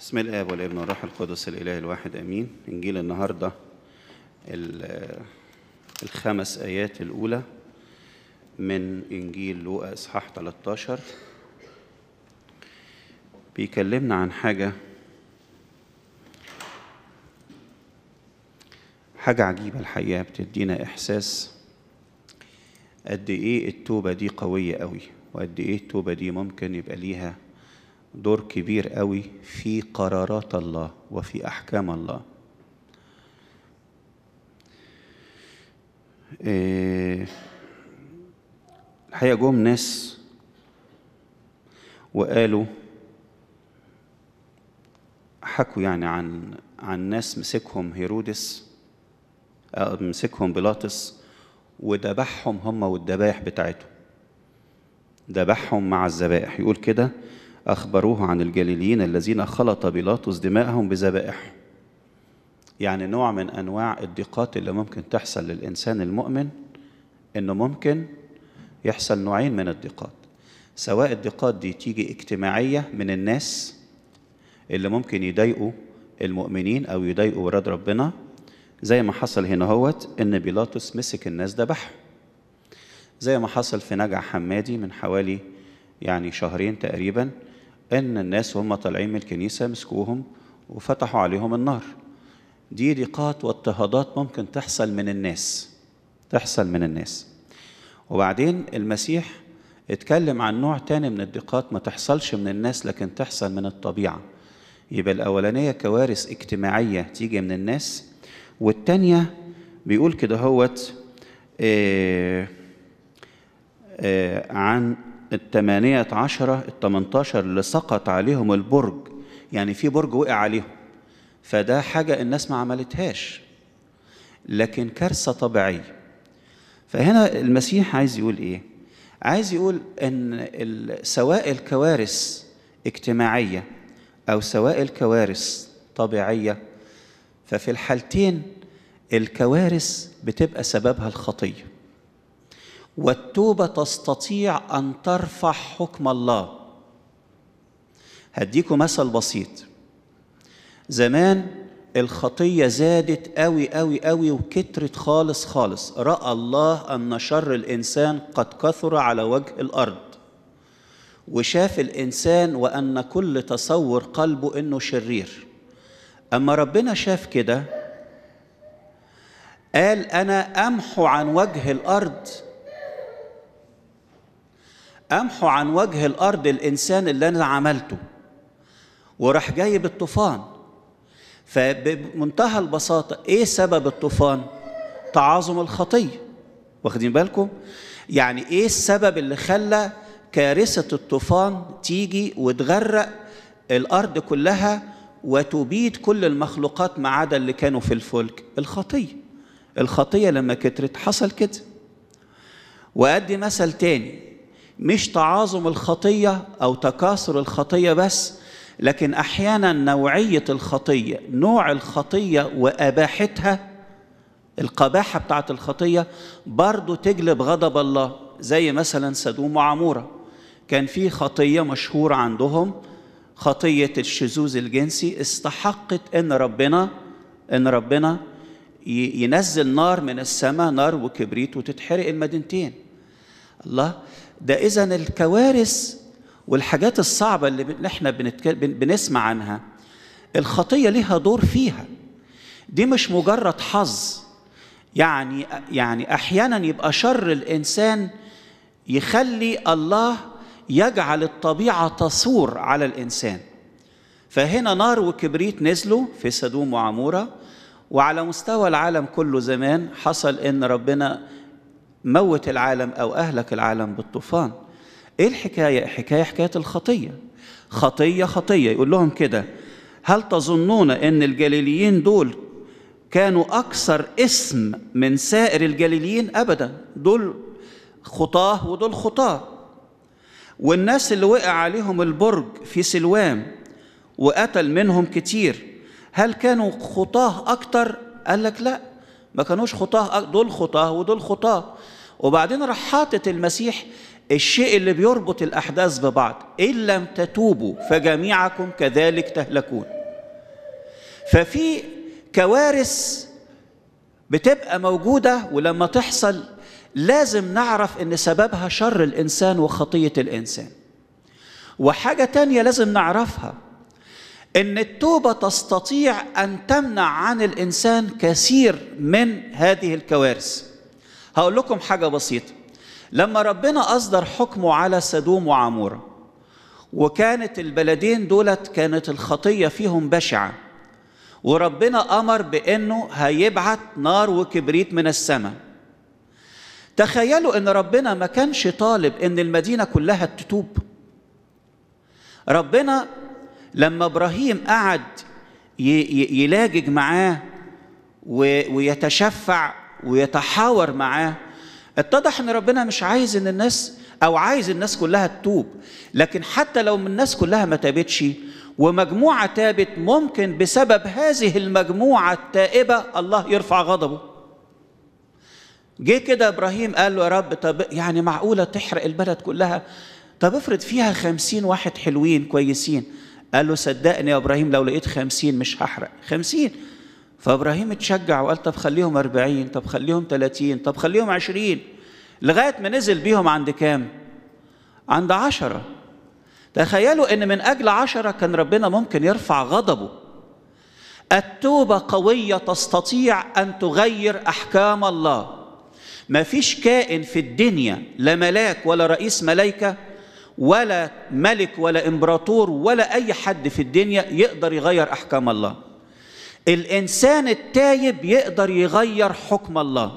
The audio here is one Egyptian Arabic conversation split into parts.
بسم الاب والابن والروح القدس الاله الواحد امين انجيل النهارده ال- الخمس ايات الاولى من انجيل لوقا اصحاح 13 بيكلمنا عن حاجه حاجه عجيبه الحقيقه بتدينا احساس قد ايه التوبه دي قويه قوي وقد ايه التوبه دي ممكن يبقى ليها دور كبير قوي في قرارات الله وفي احكام الله إيه، الحقيقه جم ناس وقالوا حكوا يعني عن عن ناس مسكهم هيرودس آه، مسكهم بيلاطس وذبحهم هم والذبائح بتاعتهم ذبحهم مع الذبائح يقول كده أخبروه عن الجليليين الذين خلط بيلاطس دماءهم بذبائحهم يعني نوع من أنواع الضيقات اللي ممكن تحصل للإنسان المؤمن إنه ممكن يحصل نوعين من الضيقات سواء الضيقات دي تيجي اجتماعية من الناس اللي ممكن يضايقوا المؤمنين أو يضايقوا ولاد ربنا زي ما حصل هنا هوت إن بيلاطس مسك الناس ذبحهم زي ما حصل في نجع حمادي من حوالي يعني شهرين تقريبا ان الناس وهم طالعين من الكنيسه مسكوهم وفتحوا عليهم النار دي ضيقات واضطهادات ممكن تحصل من الناس تحصل من الناس وبعدين المسيح اتكلم عن نوع تاني من الضيقات ما تحصلش من الناس لكن تحصل من الطبيعه يبقى الاولانيه كوارث اجتماعيه تيجي من الناس والتانيه بيقول كده هوت آه آه، عن الثمانية عشرة التمنتاشر اللي سقط عليهم البرج يعني في برج وقع عليهم فده حاجة الناس ما عملتهاش لكن كارثة طبيعية فهنا المسيح عايز يقول ايه عايز يقول ان ال- سواء الكوارث اجتماعية او سواء الكوارث طبيعية ففي الحالتين الكوارث بتبقى سببها الخطيه والتوبة تستطيع أن ترفع حكم الله هديكم مثل بسيط زمان الخطية زادت قوي قوي قوي وكترت خالص خالص رأى الله أن شر الإنسان قد كثر على وجه الأرض وشاف الإنسان وأن كل تصور قلبه إنه شرير أما ربنا شاف كده قال أنا أمحو عن وجه الأرض امحو عن وجه الارض الانسان اللي انا عملته وراح جايب الطوفان فبمنتهى البساطه ايه سبب الطوفان تعاظم الخطيه واخدين بالكم يعني ايه السبب اللي خلى كارثه الطوفان تيجي وتغرق الارض كلها وتبيد كل المخلوقات ما عدا اللي كانوا في الفلك الخطيه الخطيه لما كترت حصل كده وادي مثل تاني مش تعاظم الخطيه او تكاثر الخطيه بس لكن احيانا نوعيه الخطيه نوع الخطيه واباحتها القباحه بتاعت الخطيه برضو تجلب غضب الله زي مثلا سدوم وعموره كان في خطيه مشهوره عندهم خطيه الشذوذ الجنسي استحقت ان ربنا ان ربنا ي- ينزل نار من السماء نار وكبريت وتتحرق المدينتين الله ده اذا الكوارث والحاجات الصعبه اللي بن- احنا بنتك... بن- بنسمع عنها الخطيه ليها دور فيها دي مش مجرد حظ يعني يعني احيانا يبقى شر الانسان يخلي الله يجعل الطبيعه تصور على الانسان فهنا نار وكبريت نزلوا في سدوم وعموره وعلى مستوى العالم كله زمان حصل ان ربنا موت العالم او اهلك العالم بالطوفان ايه الحكايه حكايه حكايه الخطيه خطيه خطيه يقول لهم كده هل تظنون ان الجليليين دول كانوا اكثر اسم من سائر الجليليين ابدا دول خطاه ودول خطاه والناس اللي وقع عليهم البرج في سلوام وقتل منهم كتير هل كانوا خطاه اكتر قال لك لا ما كانوش خطاه أك- دول خطاه ودول خطاه وبعدين راح حاطط المسيح الشيء اللي بيربط الأحداث ببعض إن لم تتوبوا فجميعكم كذلك تهلكون ففي كوارث بتبقى موجودة ولما تحصل لازم نعرف ان سببها شر الانسان وخطية الانسان وحاجة تانية لازم نعرفها ان التوبة تستطيع ان تمنع عن الانسان كثير من هذه الكوارث هقول لكم حاجة بسيطة لما ربنا أصدر حكمه على سدوم وعمورة وكانت البلدين دولت كانت الخطية فيهم بشعة وربنا أمر بأنه هيبعت نار وكبريت من السماء تخيلوا أن ربنا ما كانش طالب أن المدينة كلها تتوب ربنا لما إبراهيم قعد يلاجج معاه ويتشفع ويتحاور معاه اتضح ان ربنا مش عايز ان الناس او عايز الناس كلها تتوب لكن حتى لو الناس كلها ما تابتش ومجموعه تابت ممكن بسبب هذه المجموعه التائبه الله يرفع غضبه جه كده ابراهيم قال له يا رب طب يعني معقوله تحرق البلد كلها طب افرض فيها خمسين واحد حلوين كويسين قال له صدقني يا ابراهيم لو لقيت خمسين مش هحرق خمسين فابراهيم اتشجع وقال طب خليهم أربعين طب خليهم ثلاثين طب خليهم عشرين لغاية ما نزل بيهم عند كام عند عشرة تخيلوا ان من اجل عشرة كان ربنا ممكن يرفع غضبه التوبة قوية تستطيع ان تغير احكام الله ما فيش كائن في الدنيا لا ملاك ولا رئيس ملايكة ولا ملك ولا امبراطور ولا اي حد في الدنيا يقدر يغير احكام الله الانسان التايب يقدر يغير حكم الله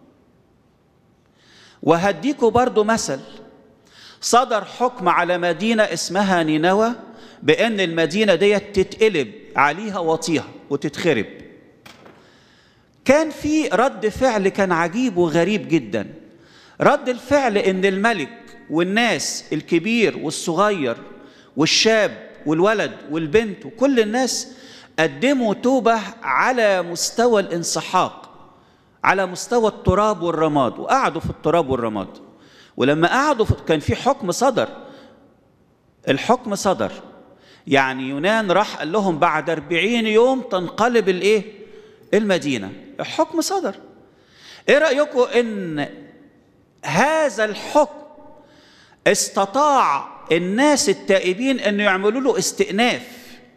وهديكوا برضو مثل صدر حكم على مدينة اسمها نينوى بأن المدينة دي تتقلب عليها وطيها وتتخرب كان في رد فعل كان عجيب وغريب جدا رد الفعل ان الملك والناس الكبير والصغير والشاب والولد والبنت وكل الناس قدموا توبة على مستوى الانسحاق على مستوى التراب والرماد وقعدوا في التراب والرماد ولما قعدوا في كان في حكم صدر الحكم صدر يعني يونان راح قال لهم بعد أربعين يوم تنقلب الايه المدينة الحكم صدر ايه رأيكم ان هذا الحكم استطاع الناس التائبين انه يعملوا له استئناف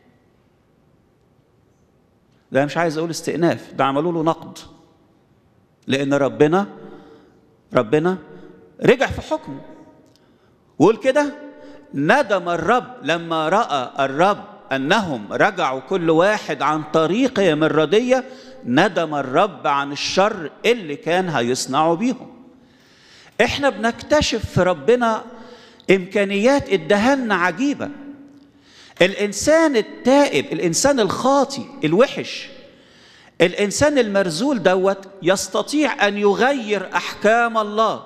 ده مش عايز اقول استئناف ده عملوا له نقد لان ربنا ربنا رجع في حكمه وقول كده ندم الرب لما راى الرب انهم رجعوا كل واحد عن طريقهم الرديه ندم الرب عن الشر اللي كان هيصنعوا بيهم احنا بنكتشف في ربنا امكانيات ادهالنا عجيبه الانسان التائب الانسان الخاطي الوحش الانسان المرزول دوت يستطيع ان يغير احكام الله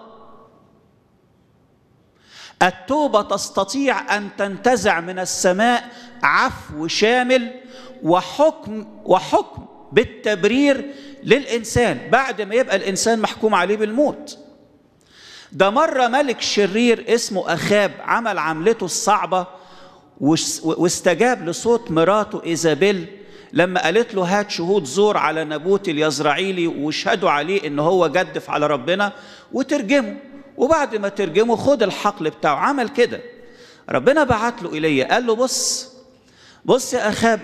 التوبه تستطيع ان تنتزع من السماء عفو شامل وحكم وحكم بالتبرير للانسان بعد ما يبقى الانسان محكوم عليه بالموت ده مره ملك شرير اسمه اخاب عمل عملته الصعبه واستجاب لصوت مراته ايزابيل لما قالت له هات شهود زور على نبوت اليزرعيلي واشهدوا عليه ان هو جدف على ربنا وترجمه وبعد ما ترجمه خد الحقل بتاعه عمل كده ربنا بعت له ايليا قال له بص بص يا اخاب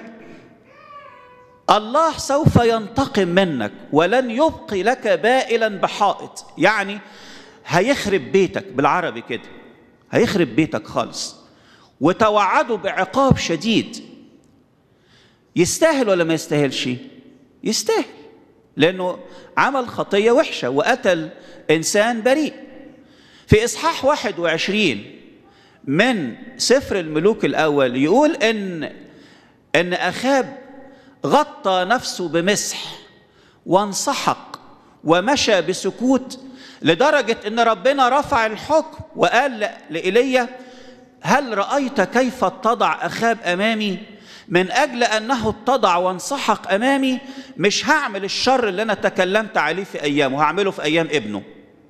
الله سوف ينتقم منك ولن يبقي لك بائلا بحائط يعني هيخرب بيتك بالعربي كده هيخرب بيتك خالص وتوعدوا بعقاب شديد يستاهل ولا ما يستاهلش يستاهل لانه عمل خطيه وحشه وقتل انسان بريء في اصحاح 21 من سفر الملوك الاول يقول ان ان اخاب غطى نفسه بمسح وانسحق ومشى بسكوت لدرجه ان ربنا رفع الحكم وقال لايليا هل رايت كيف اتضع اخاب امامي من اجل انه اتضع وانسحق امامي مش هعمل الشر اللي انا تكلمت عليه في ايامه هعمله في ايام ابنه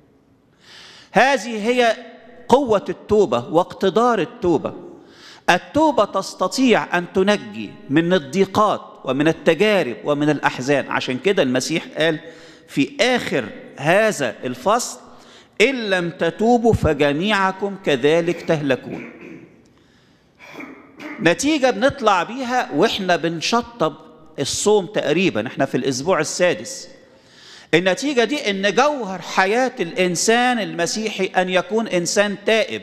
هذه هي قوه التوبه واقتدار التوبه التوبه تستطيع ان تنجي من الضيقات ومن التجارب ومن الأحزان عشان كده المسيح قال في آخر هذا الفصل إن لم تتوبوا فجميعكم كذلك تهلكون نتيجة بنطلع بيها وإحنا بنشطب الصوم تقريبا إحنا في الأسبوع السادس النتيجة دي إن جوهر حياة الإنسان المسيحي أن يكون إنسان تائب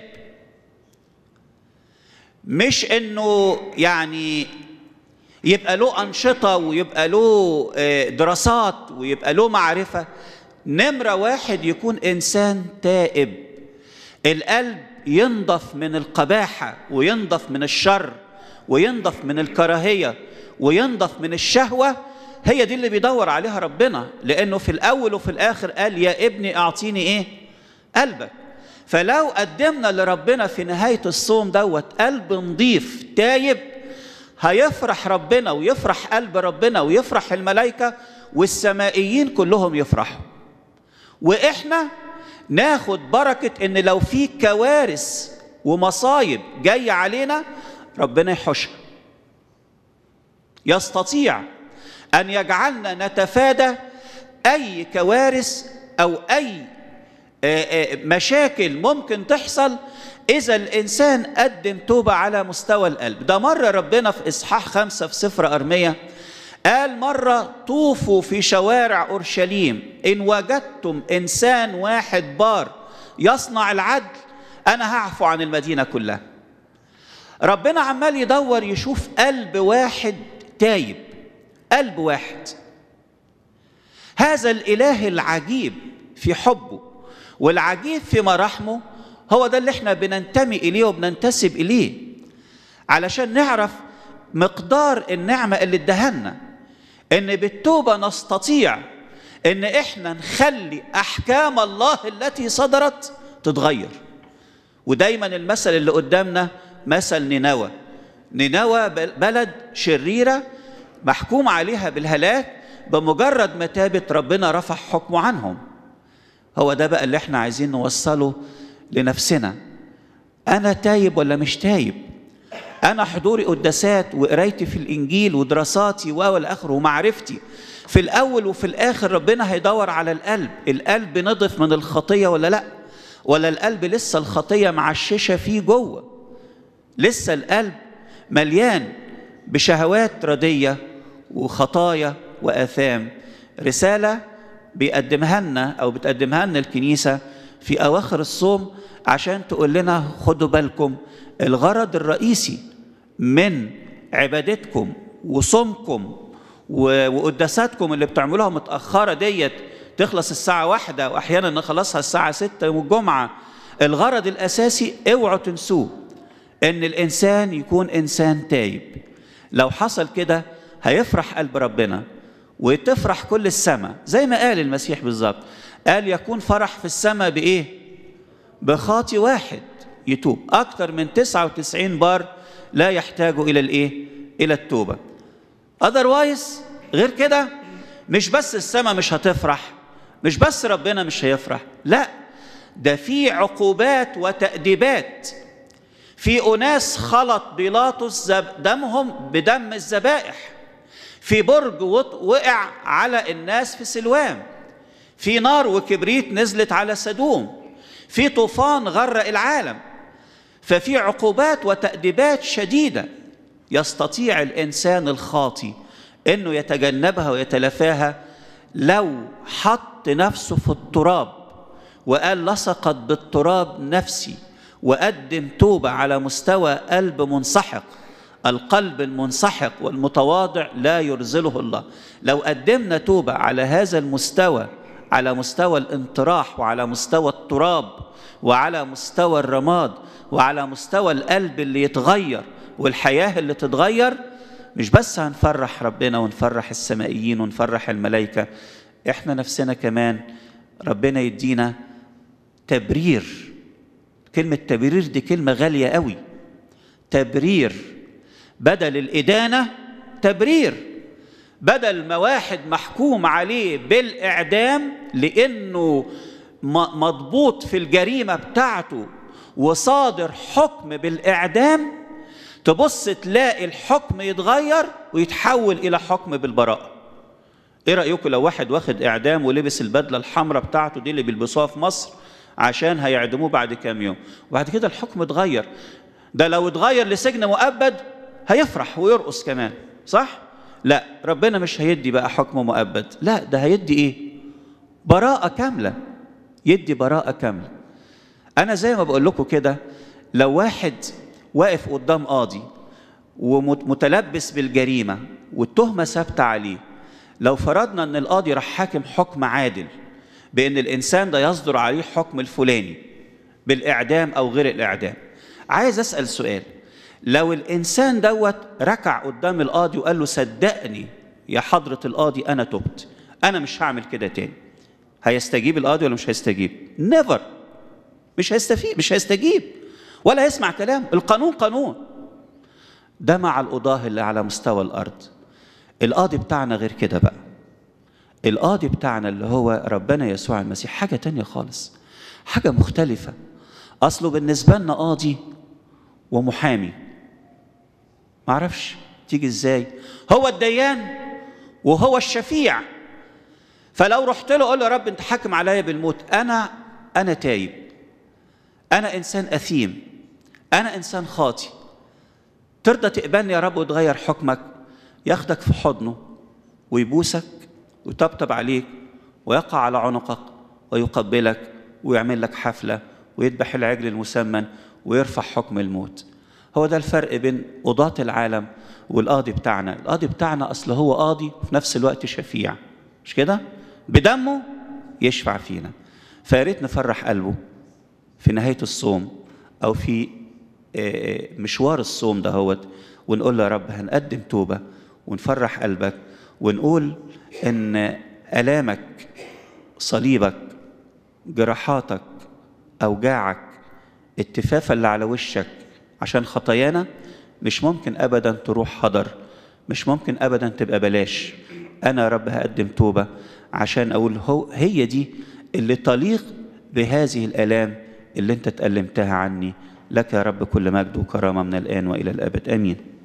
مش إنه يعني يبقى له أنشطة ويبقى له دراسات ويبقى له معرفة نمرة واحد يكون إنسان تائب القلب ينضف من القباحة وينضف من الشر وينضف من الكراهية وينضف من الشهوة هي دي اللي بيدور عليها ربنا لأنه في الأول وفي الآخر قال يا ابني أعطيني إيه قلبك فلو قدمنا لربنا في نهاية الصوم دوت قلب نضيف تايب هيفرح ربنا ويفرح قلب ربنا ويفرح الملائكة والسمائيين كلهم يفرحوا وإحنا ناخد بركة إن لو في كوارث ومصايب جاية علينا ربنا يحوشها يستطيع أن يجعلنا نتفادى أي كوارث أو أي مشاكل ممكن تحصل إذا الإنسان قدم توبة على مستوى القلب ده مرة ربنا في إصحاح خمسة في سفر أرمية قال مرة طوفوا في شوارع أورشليم إن وجدتم إنسان واحد بار يصنع العدل أنا هعفو عن المدينة كلها ربنا عمال يدور يشوف قلب واحد تايب قلب واحد هذا الإله العجيب في حبه والعجيب في مراحمه هو ده اللي احنا بننتمي إليه وبننتسب إليه علشان نعرف مقدار النعمة اللي ادهنا ان بالتوبة نستطيع ان احنا نخلي احكام الله التي صدرت تتغير ودايما المثل اللي قدامنا مثل نينوى نينوى بلد شريرة محكوم عليها بالهلاك بمجرد ما تابت ربنا رفع حكمه عنهم هو ده بقى اللي احنا عايزين نوصله لنفسنا انا تايب ولا مش تايب انا حضوري قداسات وقرايتي في الانجيل ودراساتي والى اخره ومعرفتي في الاول وفي الاخر ربنا هيدور على القلب القلب نضف من الخطيه ولا لا ولا القلب لسه الخطيه معششه فيه جوه لسه القلب مليان بشهوات رديه وخطايا واثام رساله بيقدمها لنا او بتقدمها لنا الكنيسه في اواخر الصوم عشان تقول لنا خدوا بالكم الغرض الرئيسي من عبادتكم وصومكم وقداساتكم اللي بتعملوها متأخرة ديت تخلص الساعة واحدة وأحيانا نخلصها الساعة ستة يوم الجمعة الغرض الأساسي اوعوا تنسوه إن الإنسان يكون إنسان تايب لو حصل كده هيفرح قلب ربنا وتفرح كل السماء زي ما قال المسيح بالظبط قال يكون فرح في السماء بإيه؟ بخاطي واحد يتوب أكثر من 99 بار لا يحتاج إلى الإيه؟ إلى التوبة أذروايز غير كده مش بس السماء مش هتفرح مش بس ربنا مش هيفرح لا ده في عقوبات وتأديبات في أناس خلط بيلاطس دمهم بدم الذبائح في برج وقع على الناس في سلوان في نار وكبريت نزلت على سدوم في طوفان غرق العالم ففي عقوبات وتأديبات شديدة يستطيع الإنسان الخاطي أنه يتجنبها ويتلافاها لو حط نفسه في التراب وقال لصقت بالتراب نفسي وقدم توبة على مستوى قلب منسحق القلب المنسحق والمتواضع لا يرزله الله لو قدمنا توبة على هذا المستوى على مستوى الانطراح وعلى مستوى التراب وعلى مستوى الرماد وعلى مستوى القلب اللي يتغير والحياة اللي تتغير مش بس هنفرح ربنا ونفرح السمائيين ونفرح الملائكة احنا نفسنا كمان ربنا يدينا تبرير كلمة تبرير دي كلمة غالية قوي تبرير بدل الإدانة تبرير بدل ما واحد محكوم عليه بالإعدام لأنه مضبوط في الجريمة بتاعته وصادر حكم بالإعدام تبص تلاقي الحكم يتغير ويتحول الى حكم بالبراءه ايه رايكم لو واحد واخد اعدام ولبس البدله الحمراء بتاعته دي اللي بيلبسوها في مصر عشان هيعدموه بعد كام يوم وبعد كده الحكم اتغير ده لو اتغير لسجن مؤبد هيفرح ويرقص كمان صح لا ربنا مش هيدي بقى حكم مؤبد لا ده هيدي ايه براءه كامله يدي براءه كامله انا زي ما بقول لكم كده لو واحد واقف قدام قاضي ومتلبس بالجريمه والتهمه ثابته عليه لو فرضنا ان القاضي راح حاكم حكم عادل بان الانسان ده يصدر عليه حكم الفلاني بالاعدام او غير الاعدام عايز اسال سؤال لو الانسان دوت ركع قدام القاضي وقال له صدقني يا حضره القاضي انا تبت انا مش هعمل كده تاني هيستجيب القاضي ولا مش هيستجيب نيفر مش هيستفيد مش هيستجيب ولا هيسمع كلام القانون قانون ده مع القضاه اللي على مستوى الارض القاضي بتاعنا غير كده بقى القاضي بتاعنا اللي هو ربنا يسوع المسيح حاجة تانية خالص حاجة مختلفة أصله بالنسبة لنا قاضي ومحامي معرفش تيجي ازاي هو الديان وهو الشفيع فلو رحت له قول له يا رب انت حاكم عليا بالموت انا انا تايب انا انسان اثيم انا انسان خاطي ترضى تقبلني يا رب وتغير حكمك ياخدك في حضنه ويبوسك ويطبطب عليك ويقع على عنقك ويقبلك ويعمل لك حفله ويذبح العجل المسمن ويرفع حكم الموت هو ده الفرق بين قضاة العالم والقاضي بتاعنا القاضي بتاعنا أصل هو قاضي وفي نفس الوقت شفيع مش كده بدمه يشفع فينا فياريت نفرح قلبه في نهاية الصوم أو في مشوار الصوم دهوت ونقول له يا رب هنقدم توبة ونفرح قلبك ونقول ان الامك صليبك جراحاتك اوجاعك التفافه اللي على وشك عشان خطايانا مش ممكن ابدا تروح حضر مش ممكن ابدا تبقى بلاش انا يا رب هقدم توبه عشان اقول هو هي دي اللي تليق بهذه الالام اللي انت تألمتها عني لك يا رب كل مجد وكرامه من الان والى الابد امين